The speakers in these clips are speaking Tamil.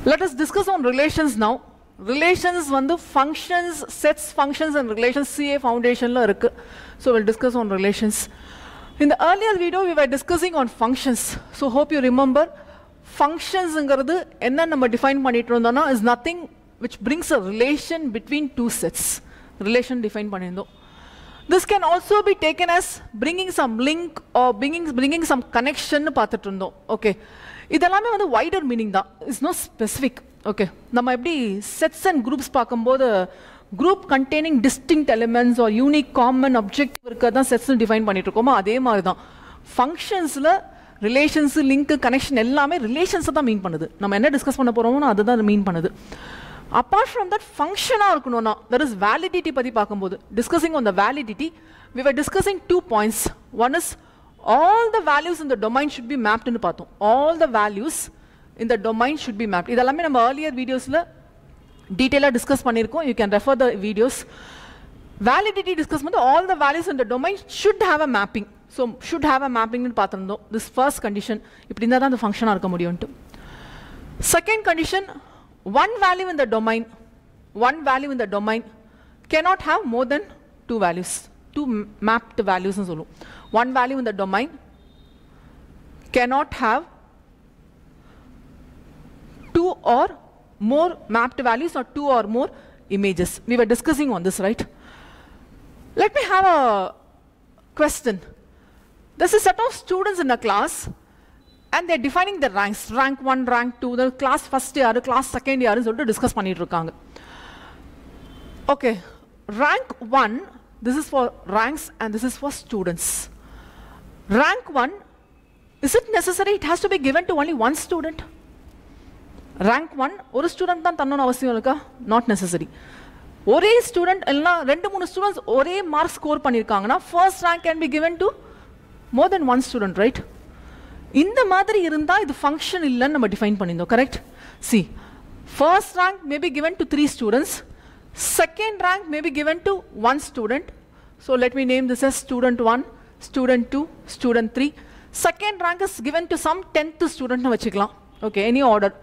Let us discuss on relations now. Relations வந்து functions, sets, functions and relations CA foundationல இருக்கு. So we'll discuss on relations. In the earlier video we were discussing on functions. So hope you remember functionsங்கிறது என்ன நம்ம define பண்ணிட்டு இருந்தோம்னா is nothing which brings a relation between two sets. Relation define பண்ணியிருந்தோம். This can also be taken as bringing some link or bringing, bringing some connection பார்த்துட்டு இருந்தோம் ஓகே இதெல்லாமே வந்து வைடர் மீனிங் தான் இட்ஸ் நோ ஸ்பெசிஃபிக் ஓகே நம்ம எப்படி செட்ஸ் அண்ட் குரூப்ஸ் பார்க்கும்போது group containing distinct elements are unique common objective இருக்க தான் செட்ஸ் டிஃபைன் பண்ணிட்டு இருக்கோமோ அதே மாதிரி தான் ஃபங்க்ஷன்ஸில் ரிலேஷன்ஸ் லிங்க் கனெக்ஷன் எல்லாமே ரிலேஷன்ஸை தான் மீன் பண்ணுது நம்ம என்ன டிஸ்கஸ் பண்ண போகிறோமோ அதுதான் மீன் பண்ணுது அப்பார்ட் ஃப்ரம் தட் ஃபங்க்ஷனாக இருக்கணும்னா தட் இஸ் வேலிடிட்டி பற்றி பார்க்கும்போது discussing on the validity we were discussing two points one is all the values இந்த டொமைன் ஷுட் பி மேப்டுன்னு பார்த்தோம் ஆல் த வேல்யூஸ் இந்த டொமைன் ஷுட் பி மேப்ட் இதெல்லாமே நம்ம ஏர்லியர் வீடியோஸில் டீட்டெயிலாக டிஸ்கஸ் பண்ணியிருக்கோம் you can refer the videos validity discuss பண்ணி ஆல் த வேல்யூஸ் இந்த domain should have a mapping so should have a மேப்பிங்னு பார்த்துருந்தோம் திஸ் ஃபர்ஸ்ட் கண்டிஷன் இப்படி இருந்தால் தான் அந்த ஃபங்க்ஷனாக இருக்க முடியும்ட்டு second condition one value in the domain, one value in the domain cannot have more than two values, two m- mapped values. ன்னு சொல்லுவோம். One value in the domain cannot have two or more mapped values or two or more images. We were discussing on this, right? Let me have a question. There's a set of students in a class and they're defining the ranks rank 1 rank 2 the class first year class second year சொல்லிட்டு டிஸ்கஸ் பண்ணிட்டு இருக்காங்க okay rank 1 this is for ranks and this is for students rank 1 is it necessary it has to be given to only one student rank 1 ஒரு ஸ்டூடெண்ட் தான் தரணும்னு அவசியம் இருக்கா நாட் நெசசரி ஒரே ஸ்டூடெண்ட் எல்லாம் ரெண்டு மூணு ஸ்டூடெண்ட்ஸ் ஒரே மார்க் ஸ்கோர் பண்ணியிருக்காங்கன்னா first rank can be given to more than one student right இந்த மாதிரி இருந்தால் இது ஃபங்க்ஷன் இல்லைன்னு நம்ம டிஃபைன் பண்ணியிருந்தோம் correct see first rank may be given to three students second rank may be given to one student so let me name this as student one student two student three second rank is given to some tenth ஸ்டூடெண்ட்னு வச்சுக்கலாம் okay any order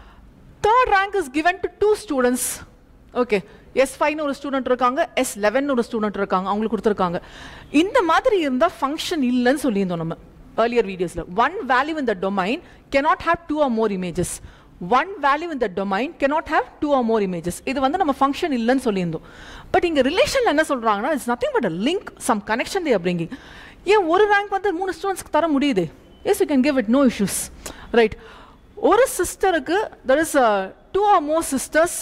third rank is given to two students okay S ஃபைவ்னு ஒரு ஸ்டூடெண்ட் இருக்காங்க எஸ் லெவன் ஒரு ஸ்டூடெண்ட் இருக்காங்க அவங்களுக்கு கொடுத்துருக்காங்க இந்த மாதிரி இருந்தால் ஃபங்க்ஷன் இல்லைன்னு சொல்லியிருந்தோம் நம்ம earlier videos. One value in the domain cannot have two or more images. One value in the domain cannot have two or more images. இது வந்து நம்ம ஃபங்க்ஷன் இல்லைன்னு சொல்லியிருந்தோம் பட் இங்கே ரிலேஷனில் என்ன சொல்கிறாங்கன்னா it's nothing but a link some connection they bringing ஏன் ஒரு ரேங்க் வந்து மூணு ஸ்டூடெண்ட்ஸ்க்கு தர முடியுது yes you can give it no issues right ஒரு சிஸ்டருக்கு that is two or more sisters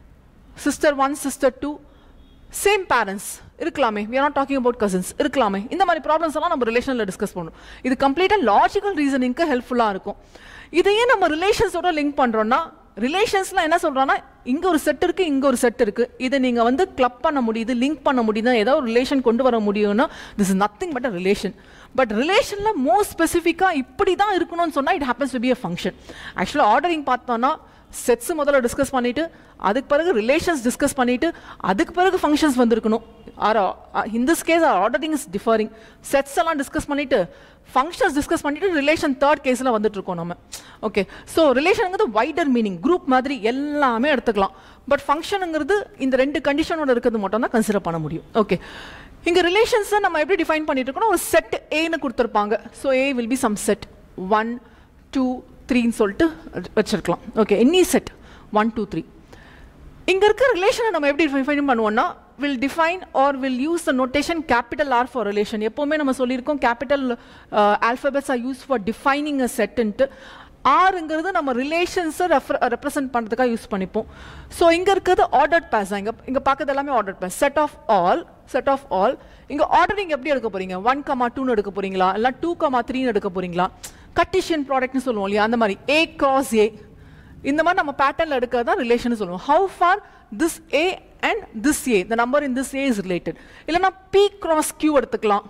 sister one sister two same parents இருக்கலாமே we are not talking about cousins இருக்கலாமே இந்த மாதிரி ப்ராப்ளம்ஸ் எல்லாம் நம்ம ரிலேஷனில் டிஸ்கஸ் பண்ணணும் இது கம்ப்ளீட்டாக லாஜிக்கல் ரீசனிங்க்கு ஹெல்ப்ஃபுல்லாக இருக்கும் இதையே நம்ம ரிலேஷன்ஸோட லிங்க் பண்ணுறோன்னா ரிலேஷன்ஸ்லாம் என்ன சொல்கிறோன்னா இங்கே ஒரு செட் இருக்குது இங்கே ஒரு செட் இருக்குது இதை நீங்கள் வந்து கிளப் பண்ண முடியுது லிங்க் பண்ண முடியுது ஏதோ ஒரு ரிலேஷன் கொண்டு வர முடியும்னா this is nothing but a relation but ரிலேஷனில் மோர் ஸ்பெசிஃபிக்காக இப்படி தான் இருக்கணும்னு சொன்னால் it happens to be a function ஆக்சுவலாக ஆர்டரிங் பார்த்தோன்னா செட்ஸ் முதல்ல டிஸ்கஸ் பண்ணிட்டு அதுக்கு பிறகு ரிலேஷன்ஸ் டிஸ்கஸ் பண்ணிட்டு அதுக்கு பிறகு ஃபங்க்ஷன்ஸ் வந்திருக்கணும் or in this case or ordering is differing sets எல்லாம் டிஸ்கஸ் பண்ணிட்டு ஃபங்க்ஷன்ஸ் டிஸ்கஸ் பண்ணிட்டு ரிலேஷன் தேர்ட் கேஸில் வந்துட்டு இருக்கோம் நம்ம ஓகே ஸோ ரிலேஷனுங்கிறது வைடர் மீனிங் குரூப் மாதிரி எல்லாமே எடுத்துக்கலாம் பட் ஃபங்க்ஷனுங்கிறது இந்த ரெண்டு கண்டிஷனோட இருக்கிறது மட்டும் தான் கன்சிடர் பண்ண முடியும் ஓகே இங்கே ரிலேஷன்ஸை நம்ம எப்படி டிஃபைன் பண்ணிட்டு இருக்கோம் ஒரு செட் ஏன்னு கொடுத்துருப்பாங்க so A will be some set one two த்ரீன்னு சொல்லிட்டு வச்சிருக்கலாம் okay any set one two three இங்கே இருக்க ரிலேஷனை நம்ம எப்படி டிஃபைன் பண்ணுவோம்னா will define R will use the notation capital R for relation எப்போவுமே நம்ம சொல்லியிருக்கோம் capital alphabets are used for defining a செட்டுன்ட்டு ஆறுங்கிறது நம்ம ரிலேஷன்ஸை ரெஃபர் ரெப்ரசென்ட் பண்ணுறதுக்காக யூஸ் பண்ணிப்போம் ஸோ இங்கே இருக்கிறது ஆர்டர்ட் பேஸ் இங்கே இங்கே பார்க்கறது எல்லாமே ordered pairs set of all set of all இங்கே ஆர்டரிங் எப்படி எடுக்க போறீங்க ஒன் கமா டூன்னு எடுக்க போறீங்களா இல்லை டூ கமா த்ரீன்னு எடுக்க போறீங்களா கட்டிஷியன் ப்ராடக்ட்னு சொல்லுவோம் இல்லையா அந்த மாதிரி ஏ கிராஸ் ஏ இந்த மாதிரி நம்ம பேட்டர்ல எடுக்கிறது தான் ரிலேஷன் சொல்லுவோம் how for this A and this A the number in this A is related இல்லைனா பி கிராஸ் கியூ எடுத்துக்கலாம்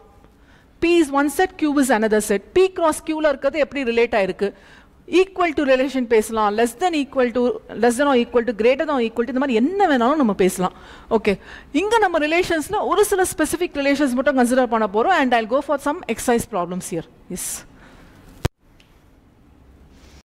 P is one set Q is another set P cross கியூவில் இருக்கிறது எப்படி ரிலேட் ஆயிருக்கு ஈக்குவல் டு ரிலேஷன் பேசலாம் less than equal to less than equal to greater than equal to இந்த மாதிரி என்ன வேணாலும் நம்ம பேசலாம் ஓகே இங்கே நம்ம ரிலேஷன்ஸில் ஒரு சில ஸ்பெசிஃபிக் ரிலேஷன்ஸ் மட்டும் கன்சிடர் பண்ண போகிறோம் and I go for some exercise problems year S